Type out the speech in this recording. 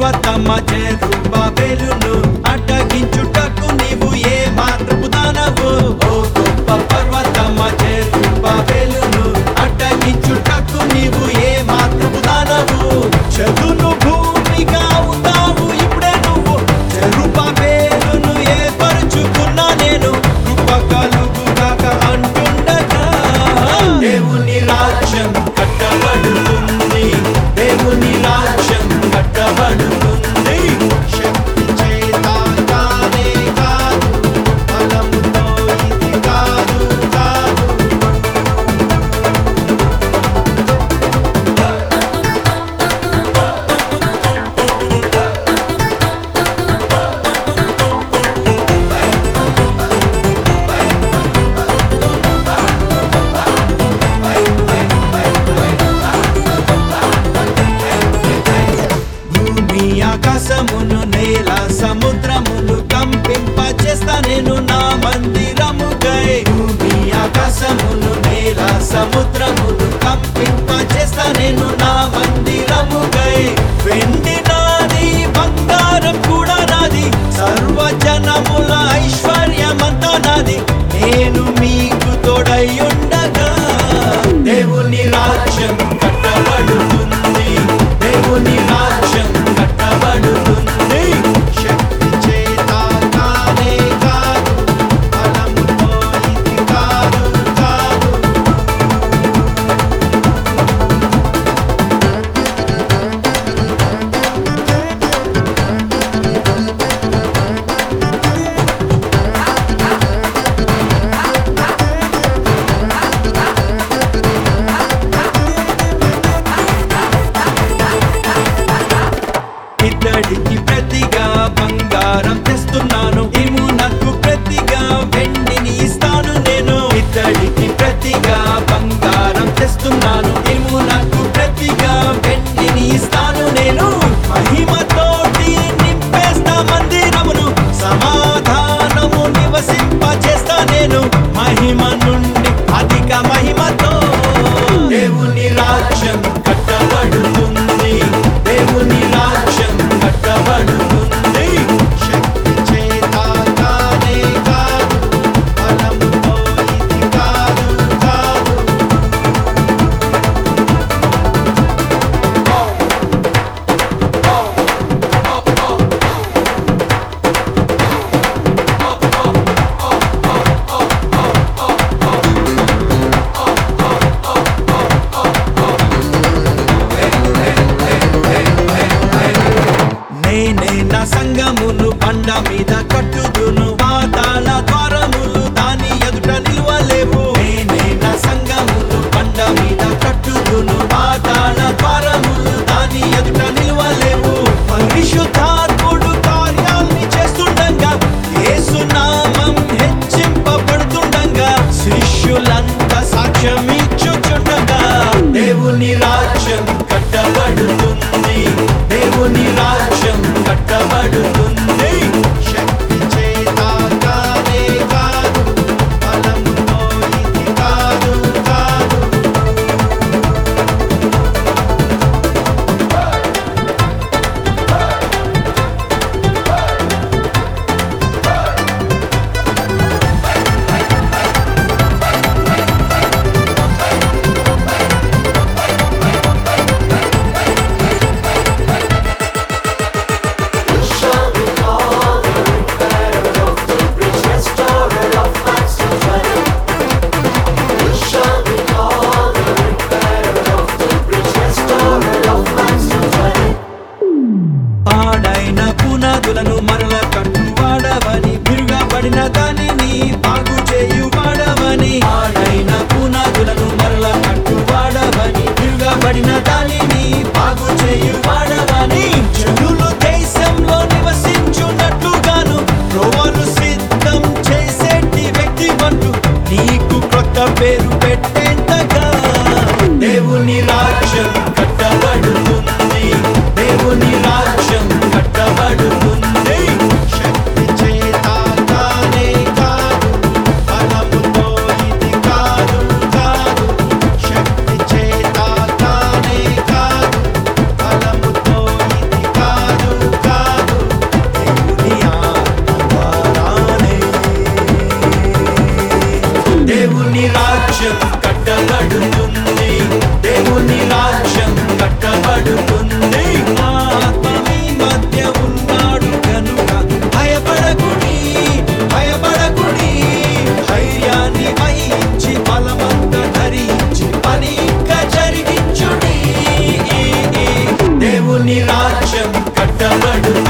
పర్వతమ్మ చెరుబాబెలును అడ్డగించుటకు నీవు ఏ మాత్రపు దానవు ఓ గొప్ప పర్వతమ్మ చెరుబాబెలును అడ్డగించుటకు నీవు ఏ మాత్రపు దానవు చదును భూమిగా అవుతావు ఇప్పుడే నువ్వు చెరుబాబెలును ఏర్పరుచుకున్నా నేను కృప కలుగుగాక అంటుండగా దేవుని రాజ్యం కట్టబడుతుంది దేవుని రాజ్యం కట్టబడుతుంది శక్తి చేత కానే కాదు బలముతో ఇది కాదు కాదు భూమి ఆకాశమును నేల సముద్రమును కంపింపచేస్తా నేను నా మందిరముకై భూమి ఆకాశమును నేల సముద్రమును కంపింపచేస్తా నేను నా మందిరముకై వెండి నాది బంగారం కూడా నాది సర్వజనముల ఐశ్వర్యమంతా నాది నేను మీకు తోడై ఉండగా దేవుని రాజ్యం కట్టబడుతుంది దేవుని రాజ్యం కట్టబడుతుంది శక్తి చేత కానే కాదు బలముతో ఇది కాదు కాదు ఇతడికి ప్రతిగా బంగారం తెస్తున్నాను ఇమునకు ప్రతిగా వెండిని ఇస్తాను నేను ఇతడికి ప్రతిగా బంగారం తెస్తున్నాను ఇమునకు ప్రతిగా వెండిని ఇస్తాను నేను మహిమతోటి నింపేస్తా మందిరమును సమాధానము నివసింపచేస్తా నేను మహిమ నుండి అధిక మహిమతో దేవుని రాజ్యం కట్టబడుతుంది దేవుని రాజ్యం కట్టబడుతుంది శక్తి చేత కానే కాదు బలముతో ఇది కాదు కాదు నేనే నా సంగమును బండ మీద కట్టుదును పాతాళ ద్వారములు దాని ఎదుట నిలువలేవు నేనే నా సంగమును బండ మీద కట్టుదును పాతాళ ద్వారములు దాని ఎదుట నిలువలేవు పరిశుద్ధాత్ముడు కార్యాల్ని చేస్తుండగా యేసునామం హెచ్చింపబడుతుండగా శిష్యులంతా సాక్ష్యం ఇచ్చుచుండగా దేవుని రాజ్యం కట్టబడుతుంది దేవుని రాజ్యం కట్టబడుతుంది శక్తి చేత కానే కాదు బలముతో ఇది కాదు కాదు పాడైన పునాదులను మరల కట్టువాడవని విరుగబడిన దానిని బాగు చేయువాడవని పాడైన పునాదులను మరల కట్టువాడవని విరుగబడిన దానిని బాగు చేయువాడవని జనులు దేశంలో నివసించున్నట్లుగాను త్రోవలు సిద్ధం చేసేటి వ్యక్తి వంటు నీకు కొత్త పేరు పెట్టేంతగా దేవుని రాజ్యం కట్టబడుతుంది దేవుని రాజ్యం కట్టబడుతుంది రాజ్యం కట్టబడు